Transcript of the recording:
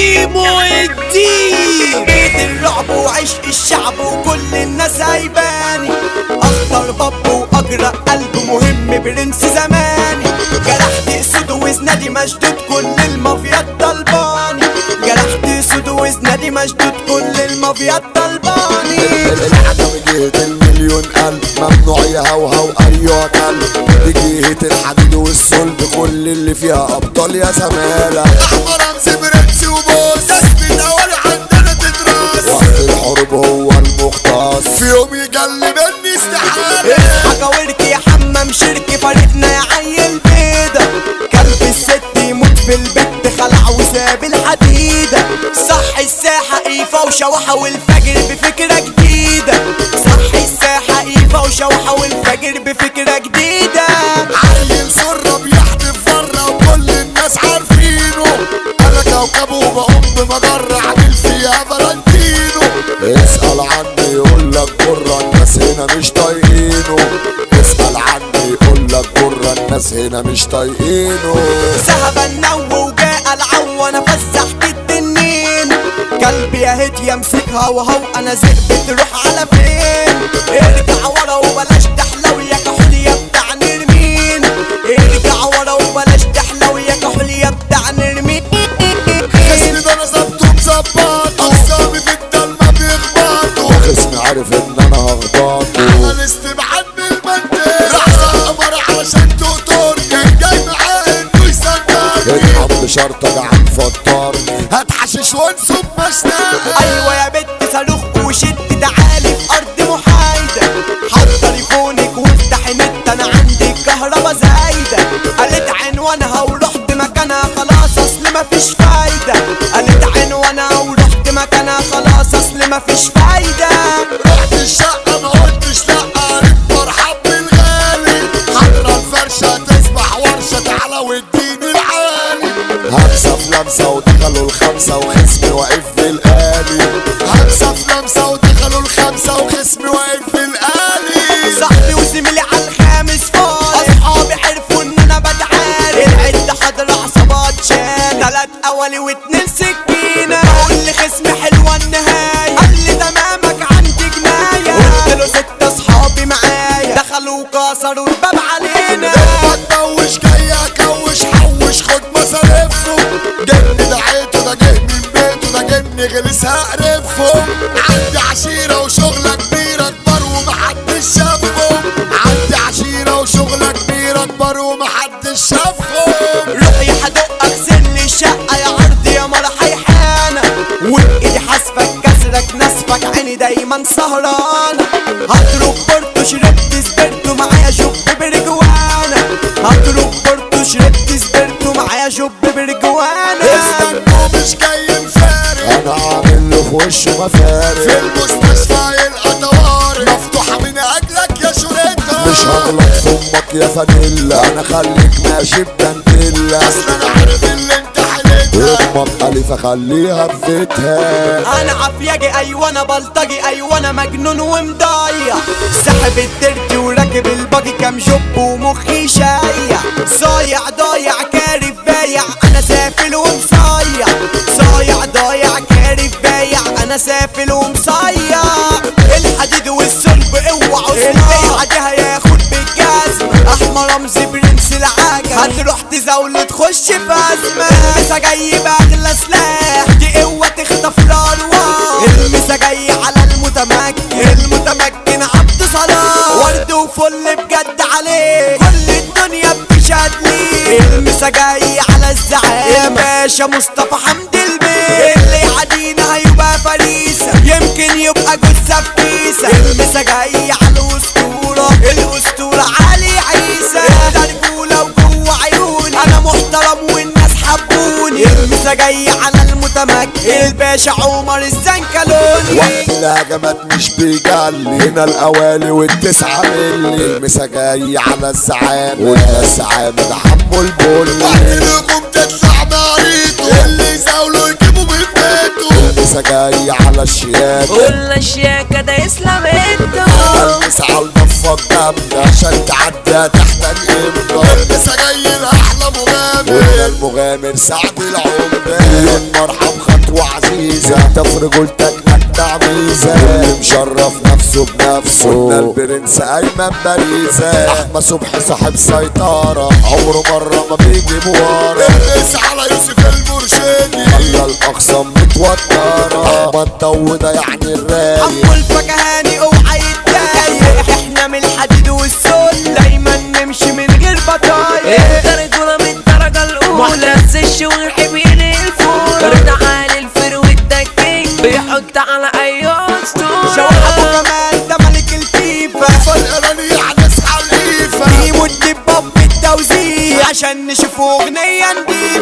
كيمو الدين بيت الرعب وعشق الشعب وكل الناس هيباني اخطر باب واجرأ قلب مهم برنس زماني جرحت اسود وزنادي مشدود كل المافيا طلباني جرحت اسود وزنادي مشدود كل المافيا طلباني الحاجة بجهة المليون قلب ممنوع يهوهو أيوة كلب بجهة الحديد والصلب كل اللي فيها أبطال يا زمالة أحمر رمزي برنس وبوس تثبيت أولي عندنا تدرس وقت الحروب هو المختص في يوم يجلبني استحالة اصحى وركي يا حمام شركي فريقنا يا عيل بيضة كلب الست يموت في البيت خلع وساب الحديدة صح الساحة ايفا وشوحة والفجر بفكرة جديدة صح الساحة ايفا وشوحة والفجر بفكرة جديدة عيل سرة بيحدف بره وكل الناس عارفينه انا كوكبه وبقوم بمجرة عامل فيها فالنتينو اسأل عني يقول لك جرة الناس هنا مش طايقينه اسأل عني يقول لك جرة الناس هنا مش طايقينه ذهب النو وجاء العو انا فسحت التنين قلبي يا هيت يمسكها وهو انا زهقت تروح على فين ارجع ورا وبلاش تحلو يا كحول يا بتاع نرمين ارجع ورا وبلاش تحلو يا كحول يا بتاع نرمين خصمي ده انا ظبطه مظبط اقسامي في الضلمة بيخبطوا خصمي عارف ان انا هخبطه عمل استبعاد بالمنطق راح قمر علشان تقطر كان جاي معاه انه يصدقني اتحط شرطة عن فطرني هتحشش وانسب مشنقة ايوه يا بت صاروخ وشد تعالي في ارض محايده حط تليفونك وافتح النت انا عندي الكهربا زايده قالت عنوانها ورحت مكانها خلاص اصل مفيش فايده قالت عنوانها ورحت مكانها خلاص اصل مفيش فايده رحت الشقة ما قلتش لا قريب مرحب بالغالي حضرة الفرشة تصبح ورشة تعالى واديني العالي همسة في لمسة ودخلوا الخمسة وخصمي واقف في الآلي همسة في لمسة ودخلوا الخمسة وخصمي واقف في الآلي صاحبي وزميلي على الخامس فاضي اصحابي عرفوا ان انا بتعارك العدة حضر عصابات شان تلات اولي واتنين سكينة بقول لي خصمي حلوة النهاية قال لي تمامك عندي جناية قلت له ست اصحابي معايا دخلوا وكسروا الباب علينا ما تدوش جاي اكوش حوش خد مصاريفه جني دعيته ده جه من بيته ده جني غلس هقرفه عندي عشيرة وشغلة كبيرة كبار ومحدش شافهم عندي عشيرة وشغلة كبيرة كبار ومحدش شافهم روح يا حدق اغسل لي الشقة يا عرض يا مرة حيحانة وايدي حاسفك كسرك نسفك عيني دايما سهرانة هتروح بورتو شربت سبرتو معايا جوب برجوانة هتروح بورتو شربت سبرتو معايا جوب برجوانة استنوا مش جاي مفارق انا عامل له في وشه مفارق في المستشفى يلقى طوارئ مفتوحة من اجلك يا شريطة مش هغلط في امك يا فانيلا انا خليك ماشي بدانتيلا اصل انا عارف اللي انت حليتها امك الف خليها في بيتها انا عفياجي ايوه انا بلطجي ايوه انا مجنون ومضيع ساحب الترتي وراكب الباجي كام جوب ومخي شايع صايع ضايع كارف بايع انا سافل ومصيع صايع ضايع كارف بايع انا سافل ومصيع الحديد والصلب اوعوا البيعة دي هياخد بالجزم احمر رمزي برنس العجل هتروح تزاول تخش في ازمه المسا جاي باغلى سلاح دي قوه تخطف الارواح المسا جاي على المتمكن المتمكن عبد صلاح ورد وفل بجد عليه كل الدنيا بتشهد ليه المسا جاي على الزعامه باشا مصطفى حمد البيت اللي يعدينا هيبقى فريسه يمكن يبقى جثه في كيسه المسا جاي على الاسطوره الاسطوره علي عيسى ده رجوله وجوه عيوني انا محترم والناس حبوني المسا جاي على المتمكن الباشا عمر الزنكلوني وقت الهجمات مش بيجلي هنا الاوالي والتسعة ملي المسا جاي على الزعامة والزعامة ده حمو البولي وقت الهجوم تطلع ناريته اللي يزاولوا يجيبوا من بيته المسا جاي على الشياكة قول الشياكة ده يسلم انتو المس على الضفة الجامدة عشان تعدي تحت الإمضة المسا جاي الأحلى مغامر المغامر سعد العمدة مليون مرحب خطوة عزيزة انت في رجولتك مجدع ميزة اللي مشرف نفسه بنفسه قلنا البرنس ايمن باريزة احمد صبحي صاحب سيطرة عمره مرة ما بيجي بورا الرئيس على يوسف المرشدي خلى الاقسام متوترة احمد طودة يعني الرايق عمو الفكهاني اوعى يتضايق احنا من الحديد والسل دايما نمشي من غير بطايق انت رجولة من الدرجة الأولى السش والحبين الفول رد عالي الفرو الدكين بيحط على أي أسطول شوح ابو كمال ده ملك الفيفا فالقراني يعني اصحى القيفة نجيبوا الدباب بالتوزيع عشان نشوفوا اغنية نضيفة